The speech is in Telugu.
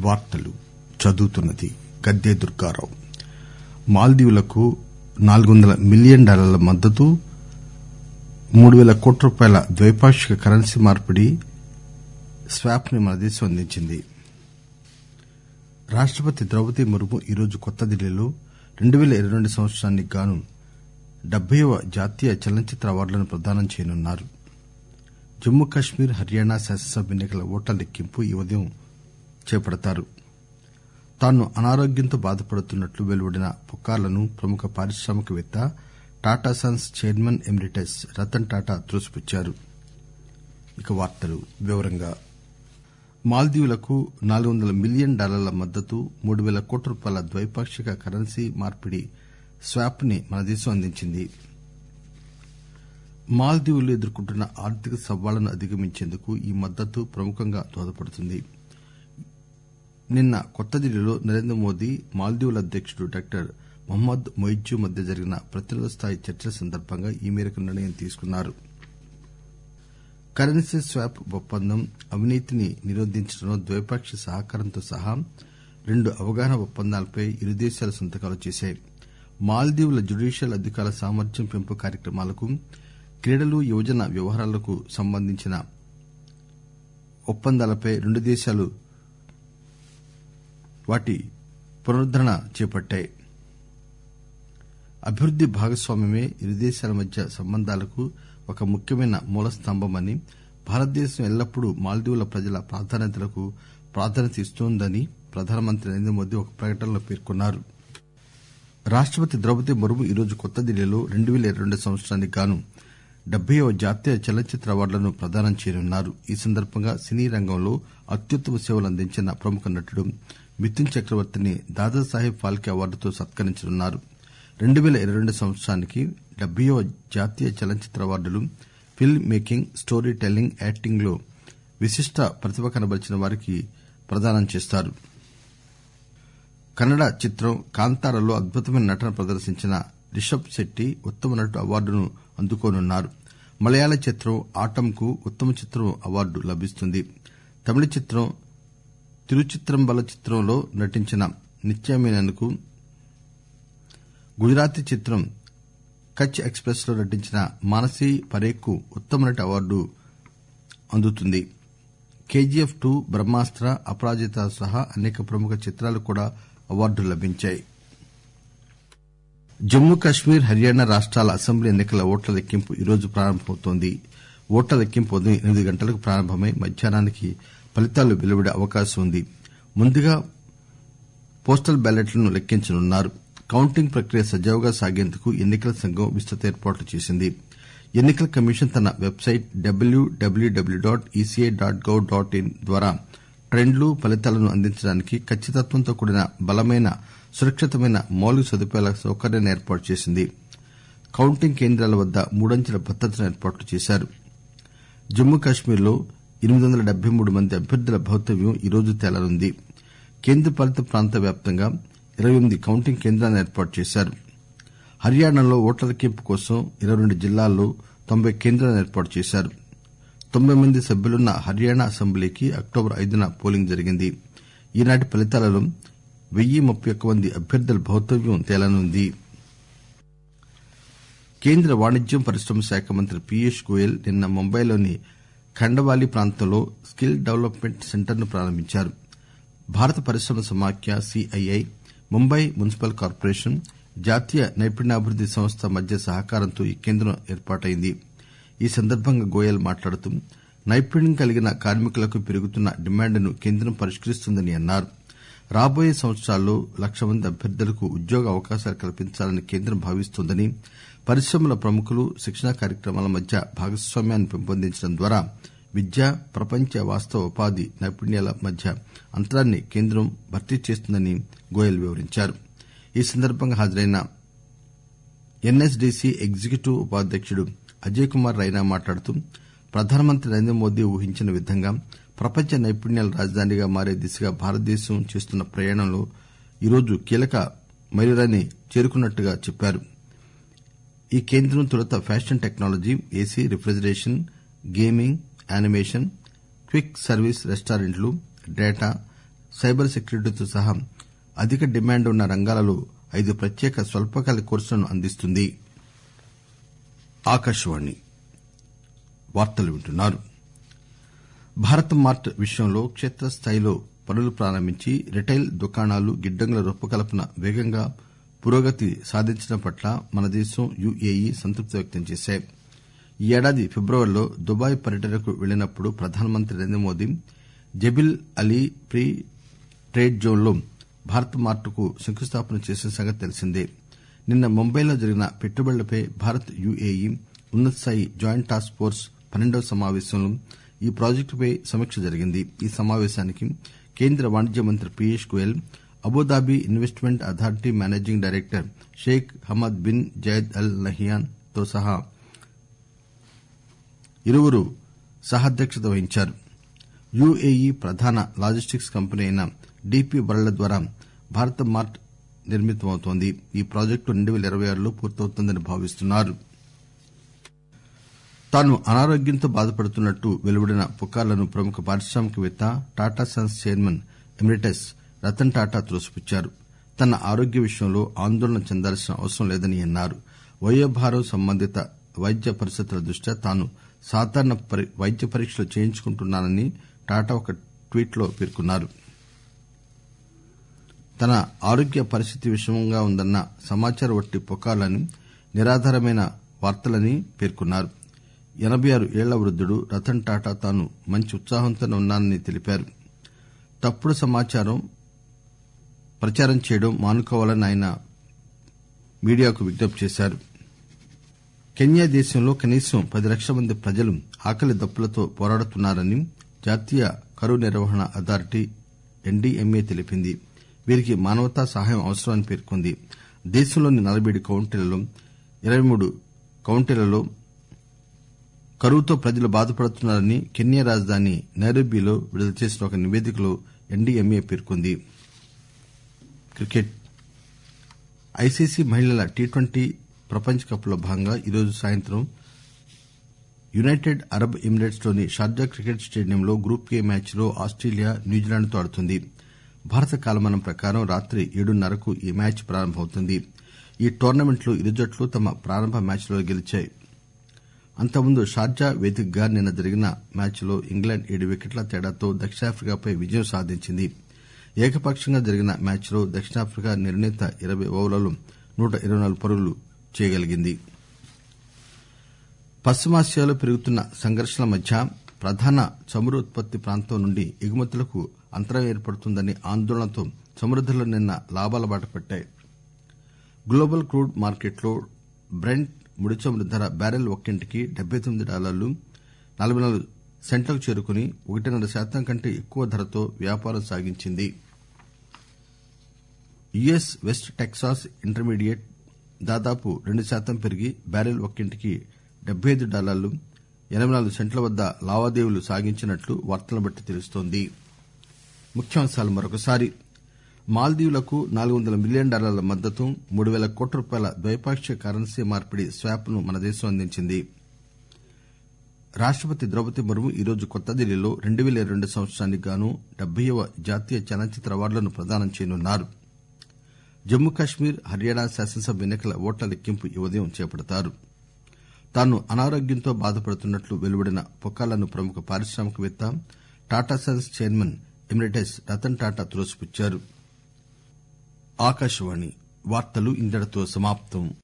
వార్తలు చదువుతున్నది గద్దె దుర్గారావు మాల్దీవులకు నాలుగు వందల మిలియన్ డాలర్ల మద్దతు మూడు పేల కోట్ల రూపాయల ద్వైపాక్షిక కరెన్సీ మార్పిడి స్వాప్ ని మన దేశం అందించింది రాష్టపతి ద్రౌపది ముర్ము ఈరోజు కొత్త ఢిల్లీలో రెండు పేల ఇరవై రెండు సంవత్సరానికి గాను డెబ్బైవ జాతీయ చలనచిత్ర అవార్డులను ప్రదానం చేయనున్నారు జమ్మూ కశ్మీర్ హర్యానా శాసనసభ ఎన్ని కల ఓట్ల లెక్కింపు ఈ ఉదయం చేపడతారు తాను అనారోగ్యంతో బాధపడుతున్నట్లు వెలువడిన పుకార్లను ప్రముఖ పారిశ్రామికవేత్త Tata Sons chairman emeritus Ratan Tata త్రోసిపుచ్చారు మాల్దీవులకు నాలుగు వందల మిలియన్ డాలర్ల మద్దతు మూడు పేల కోట్ల రూపాయల ద్వైపాక్షిక కరెన్సీ మార్పిడి స్వాప్ ని మన దేశం అందించింది మాల్దీవులు ఎదుర్కొంటున్న ఆర్థిక సవాళ్లను అధిగమించేందుకు ఈ మద్దతు ప్రముఖంగా దోహదపడుతుంది నిన్న కొత్త ఢిల్లీలో నరేంద్ర మోదీ మాల్దీవుల అధ్యకుడు డాక్టర్ మహమ్మద్ మొయిజ్జూ మధ్య జరిగిన ప్రతినిధుల స్థాయి చర్చల సందర్బంగా ఈ మేరకు నిర్ణయం తీసుకున్నారు కరెన్సీ స్వాప్ ఒప్పందం అవినీతిని నిరోధించడంలో ద్వైపాక్షిక సహకారంతో సహా రెండు అవగాహన ఒప్పందాలపై ఇరు దేశాలు సంతకాలు చేశాయి మాల్దీవుల జ్యుడీషియల్ అధికారుల సామర్థ్యం పెంపు కార్యక్రమాలకు క్రీడలు యువజన వ్యవహారాలకు సంబంధించిన ఒప్పందాలపై రెండు దేశాలు వాటి పునరుద్దరణ చేపట్టాయి అభివృద్ది భాగస్వామ్యమే ఇరు దేశాల మధ్య సంబంధాలకు ఒక ముఖ్యమైన మూలస్తంభమని భారతదేశం ఎల్లప్పుడూ మాల్దీవుల ప్రజల ప్రాధాన్యతలకు ప్రాధాన్యత ఇస్తోందని ప్రధానమంత్రి నరేంద్ర మోదీ ఒక ప్రకటనలో పేర్కొన్నారు రాష్టపతి ద్రౌపది ముర్ము ఈరోజు కొత్త ఢిల్లీలో రెండు పేల ఇరవై రెండు సంవత్సరానికి గాను డెబ్బైవ జాతీయ చలనచిత్ర అవార్డులను ప్రదానం చేయనున్నారు ఈ సందర్బంగా సినీ రంగంలో అత్యుత్తమ సేవలు అందించిన ప్రముఖ నటుడు మిథున్ చక్రవర్తిని దాదాసాహెబ్ ఫాల్కే అవార్డుతో సత్కరించనున్నారు రెండు పేల ఇరవై రెండు సంవత్సరానికి డెబ్బైవ జాతీయ చలనచిత్ర అవార్డులు filmmaking storytelling acting లో విశిష్ట ప్రతిభ కనబరిచిన వారికి ప్రదానం చేస్తారు కన్నడ చిత్రం కాంతారలో అద్భుతమైన నటన ప్రదర్శించిన రిషబ్ శెట్టి ఉత్తమ నటుడు అవార్డును అందుకోనున్నారు మలయాళ చిత్రం ఆటమ్ కు ఉత్తమ చిత్రం అవార్డు లభిస్తుంది తమిళ చిత్రం తిరుచిత్రంబల చిత్రంలో నటించిన నిత్యామీనన్ కు గుజరాతీ చిత్రం కచ్ ఎక్స్ ప్రెస్ లో నటించిన మానసీ పరేఖ్ కు ఉత్తమ నటి అవార్డు అందుతుంది కెజిఎఫ్ టూ బ్రహ్మాస్త అపరాజిత సహా అనేక ప్రముఖ చిత్రాలకు కూడా అవార్డులు లభించాయి జమ్మూ కశ్మీర్ హర్యానా రాష్టాల అసెంబ్లీ ఎన్ని కల ఓట్ల లెక్కింపు ఈరోజు ప్రారంభమవుతోంది ఓట్ల లెక్కింపు ఉదయం ఎనిమిది గంటలకు ప్రారంభమై మధ్యాహ్నానికి ఫలితాలు వెలువడే అవకాశం ఉంది ముందుగా పోస్టల్ బ్యాలెట్లను లెక్కించనున్నారు కౌంటింగ్ ప్రక్రియ సజావుగా సాగేందుకు ఎన్ని కల సంఘం విస్తృత ఏర్పాట్లు చేసింది ఎన్ని కల కమిషన్ తన website WWW dot ECI dot gov dot in ద్వారా ట్రెండ్లు ఫలితాలను అందించడానికి ఖచ్చితత్వంతో కూడిన బలమైన సురక్షితమైన మౌలిక సదుపాయాల సౌకర్యాన్ని ఏర్పాటు చేసింది కౌంటింగ్ కేంద్రాల వద్ద మూడంచెల భద్రతను ఏర్పాట్లు చేశారు జమ్మూ కశ్మీర్ లో ఎనిమిది వందల డెబ్బై మూడు మంది అభ్యర్థుల భవితవ్యం ఈరోజు తేలనుంది కేంద్రపాలిత ప్రాంత వ్యాప్తంగా ఇరవై ఎనిమిది కౌంటింగ్ కేంద్రాలను ఏర్పాటు చేశారు హర్యానాలో ఓట్ల లెక్కింపు కోసం ఇరవై రెండు జిల్లాల్లో తొంభై కేంద్రాలను ఏర్పాటు చేశారు తొంభై మంది సభ్యులున్న హర్యానా అసెంబ్లీకి అక్టోబర్ ఐదున పోలింగ్ జరిగింది ఈనాటి ఫలితాలలో వెయ్యి ముప్పై ఒక్క మంది అభ్యర్థుల భవితవ్యం తేలనుంది కేంద్ర వాణిజ్యం పరిశ్రమల శాఖ మంత్రి పీయూష్ గోయల్ నిన్న ముంబైలోని ఖండవాలి ప్రాంతంలో స్కిల్ డెవలప్మెంట్ సెంటర్ ను ప్రారంభించారు భారత పరిశ్రమల సమాఖ్య సీఐఐ ముంబై మున్సిపల్ కార్పొరేషన్ జాతీయ నైపుణ్యాభివృద్ది సంస్థ మధ్య సహకారంతో ఈ కేంద్రం ఏర్పాటైంది ఈ సందర్బంగా గోయల్ మాట్లాడుతూ నైపుణ్యం కలిగిన కార్మికులకు పెరుగుతున్న డిమాండ్ను కేంద్రం పరిష్కరిస్తుందని అన్నారు రాబోయే సంవత్సరాల్లో లక్ష మంది అభ్యర్థులకు ఉద్యోగ అవకాశాలు కల్పించాలని కేంద్రం భావిస్తోందని పరిశ్రమల ప్రముఖులు శిక్షణా కార్యక్రమాల మధ్య భాగస్వామ్యాన్ని పెంపొందించడం ద్వారా విద్య ప్రపంచ వాస్తవ ఉపాధి నైపుణ్యాల మధ్య అంతరాన్ని కేంద్రం భర్తీ చేస్తుందని గోయల్ వివరించారు ఈ సందర్బంగా హాజరైన ఎన్ఎస్డిసి ఎగ్జిక్యూటివ్ ఉపాధ్యకుడు అజయ్ కుమార్ రైనా మాట్లాడుతూ ప్రధానమంత్రి నరేంద్ర మోదీ ఊహించిన విధంగా ప్రపంచ నైపుణ్యాల రాజధానిగా మారే దిశగా భారతదేశం చేస్తున్న ప్రయాణంలో ఈరోజు కీలక మైలురాయిని చేరుకున్నట్లు చెప్పారు ఈ కేంద్రం తొలుత fashion technology AC refrigeration gaming animation quick service రెస్టారెంట్లు డేటా సైబర్ సెక్యూరిటీతో సహా అధిక డిమాండ్ ఉన్న రంగాలలో ఐదు ప్రత్యేక స్వల్పకాల కోర్సులను అందిస్తుంది భారత్ మార్ట్ విషయంలో క్షేత్రస్థాయిలో పనులు ప్రారంభించి రిటైల్ దుకాణాలు గిడ్డంగుల రూపకల్పన వేగంగా పురోగతి సాధించడం పట్ల మన దేశం యుఎఇ సంతృప్తి వ్యక్తం చేశాయి ఈ ఏడాది ఫిబ్రవరిలో దుబాయ్ పర్యటనకు వెళ్లినప్పుడు ప్రధానమంత్రి Narendra Modi జెబిల్ Ali free trade zone లో భారత్ మార్ట్ కు శంకుస్థాపన చేసిన సంగతి తెలిసిందే నిన్న ముంబైలో జరిగిన పెట్టుబడులపై భారత్ యుఎఇ ఉన్న తస్థాయి జాయింట్ టాస్క్ ఫోర్స్ పన్నెండవ సమావేశంలో ఈ ప్రాజెక్టుపై సమీక్ష జరిగింది ఈ సమావేశానికి కేంద్ర వాణిజ్య మంత్రి Piyush Goyal Abu Dhabi Investment Authority managing director Sheikh Hamad bin Zayed Al Nahyan తో సహా ఇరువురు సహాధ్యక్షత వహించారు యుఎఇ ప్రధాన లాజిస్టిక్స్ కంపెనీ అయిన డిపి వరల్డ్ ద్వారా భారత్ మార్ట్ నిర్మితమవుతోంది ఈ ప్రాజెక్టు రెండు పేల ఇరవై ఆరులో పూర్తవుతుందని భావిస్తున్నారు తాను అనారోగ్యంతో బాధపడుతున్నట్టు వెలువడిన పుకార్లను ప్రముఖ పారిశ్రామికవేత్త Tata Sons chairman emeritus Ratan Tata త్రోసిపుచ్చారు తన ఆరోగ్య విషయంలో ఆందోళన చెందాల్సిన అవసరం లేదని అన్నారు వయోభారం సంబంధిత వైద్య పరిస్థితుల దృష్ట్యా తాను సాధారణ వైద్య పరీక్షలు చేయించుకుంటున్నానని టాటా ఒక ట్వీట్ లో పేర్కొన్నారు తన ఆరోగ్య పరిస్థితి విషమంగా ఉందన్న సమాచారం వట్టి పుకార్లని నిరాధారమైన వార్తలని పేర్కొన్నారు ఎనబై ఆరు ఏళ్ల వృద్దుడు రతన్ టాటా తాను మంచి ఉత్సాహంతోనే ఉన్నానని తెలిపారు తప్పుడు సమాచారం ప్రచారం చేయడం మానుకోవాలని ఆయన మీడియాకు విజ్ఞప్తి చేశారు కెన్యా దేశంలో కనీసం పది లక్షల మంది ప్రజలు ఆకలి దప్పులతో పోరాడుతున్నారని జాతీయ కరువు నిర్వహణ అథారిటీ ఎన్డీఎంఏ తెలిపింది వీరికి మానవతా సహాయం అవసరమని పేర్కొంది దేశంలోని నలబై ఏడు కౌంటీలలో ఇరవై మూడు కౌంటీలలో కరువుతో ప్రజలు బాధపడుతున్నారని కెన్యా రాజధాని నైరోబీలో విడుదల చేసిన ఒక నివేదికలో ఎన్డీఎంఏ పేర్కొంది ఐసీసీ మహిళల టీ ట్వంటీ ప్రపంచ కప్ లో భాగంగా ఈరోజు సాయంత్రం యునైటెడ్ అరబ్ ఎమిరేట్స్ లోని షార్జా క్రికెట్ స్టేడియంలో గ్రూప్ ఏ మ్యాచ్ లో ఆస్టేలియా న్యూజిలాండ్ తో ఆడుతుంది భారత కాలమానం ప్రకారం రాత్రి ఏడున్నరకు ఈ మ్యాచ్ ప్రారంభమవుతుంది ఈ టోర్నమెంట్ లో ఇరు జట్లు తమ ప్రారంభ మ్యాచ్ లలో గెలిచాయి అంతకుముందు షార్జా వేదికగా నిన్న జరిగిన మ్యాచ్ లో ఇంగ్లాండ్ ఏడు వికెట్ల తేడాతో దక్షిణాఫ్రికాపై విజయం సాధించింది ఏకపక్షంగా జరిగిన మ్యాచ్ లో దక్షిణాఫ్రికా నిర్ణీత ఇరవై ఓవర్లలో నూట ఇరవై నాలుగు పరుగులు చేయగలిగింది పశ్చిమాసియాలో పెరుగుతున్న సంఘర్షణల మధ్య ప్రధాన చమురు ఉత్పత్తి ప్రాంతం నుండి ఎగుమతులకు అంతరాయం ఏర్పడుతుందనే ఆందోళనతో చమురు ధరలు నిన్న లాభాల బాట పట్టాయి గ్లోబల్ క్రూడ్ మార్కెట్లో బ్రెంట్ ముడి చమురు ధర బ్యారెల్ ఒక్కింటికి డెబ్బై తొమ్మిది డాలర్లు నలబై నాలుగు సెంట్లకు చేరుకుని ఒకటిన్నర శాతం కంటే ఎక్కువ ధరతో వ్యాపారం సాగించింది యుఎస్ వెస్ట్ టెక్సాస్ ఇంటర్మీడియట్ దాదాపు రెండు శాతం పెరిగి బ్యారెల్ ఒక్కింటికి డెబ్బై ఐదు డాలర్లు ఎనబై నాలుగు సెంట్ల వద్ద లావాదేవీలు సాగించినట్లు వార్తలను బట్టి తెలుస్తోంది ముఖ్యాంశాలు మరొకసారి మాల్దీవులకు నాలుగు వందల మిలియన్ డాలర్ల మద్దతు మూడు పేల కోట్ల రూపాయల ద్వైపాక్షిక కరెన్సీ మార్పిడి స్వాప్ ను మన దేశం అందించింది రాష్టపతి ద్రౌపది ముర్ము ఈరోజు కొత్తదిల్లీలో రెండు పేల ఇరవై రెండు సంవత్సరానికి గాను డెబ్బైవ జాతీయ చలనచిత్ర అవార్డులను ప్రదానం చేయనున్నారు జమ్మూ కశ్మీర్ హర్యానా శాసనసభ ఎన్నికల ఓట్ల లెక్కింపు ఈ ఉదయం చేపడతారు తాను అనారోగ్యంతో బాధపడుతున్నట్లు వెలువడిన పుకార్లను ప్రముఖ పారిశ్రామికవేత్త Tata Sons chairman emeritus Ratan Tata త్రోసిపుచ్చారు